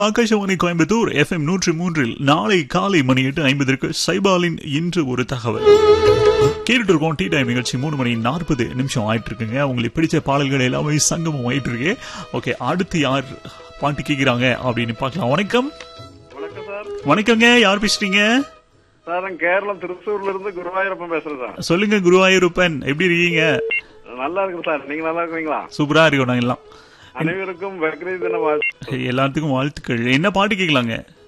Akashvani Coimbatore FM நூற்றி மூன்றில் நாளை காலை மணி எட்டு ஐம்பதற்கு சைபாலின் இன்று ஒரு தகவல் கேட்டுட்டு இருக்கோம் டீ டைம் நிகழ்ச்சி மூணு மணி நாற்பது நிமிஷம் ஆயிட்டு இருக்குங்க உங்களுக்கு பிடிச்ச பாடல்கள் எல்லாமே சங்கமம் ஆயிட்டு இருக்கு ஓகே அடுத்து யார் பாட்டு கேட்கிறாங்க அப்படின்னு பார்க்கலாம் வணக்கம் வணக்கம் சார் வணக்கங்க யார் பேசுறீங்க சார் நான் கேரளம் திருச்சூர்ல இருந்து குருவாயூரப்பன் பேசுறேன் சார் சொல்லுங்க குருவாயூரப்பன் எப்படி இருக்கீங்க நல்லா இருக்கு சார் நீங்க நல்லா இருக்கீங்களா சூப்பரா இருக்கோம் நாங்க எல்லாம் அனைவருக்கும் பக்ரீத் தின வாழ்த்து எல்லாத்துக்கும் வாழ்த்துக்கள் என்ன பாட்டு கேட்கலாங்க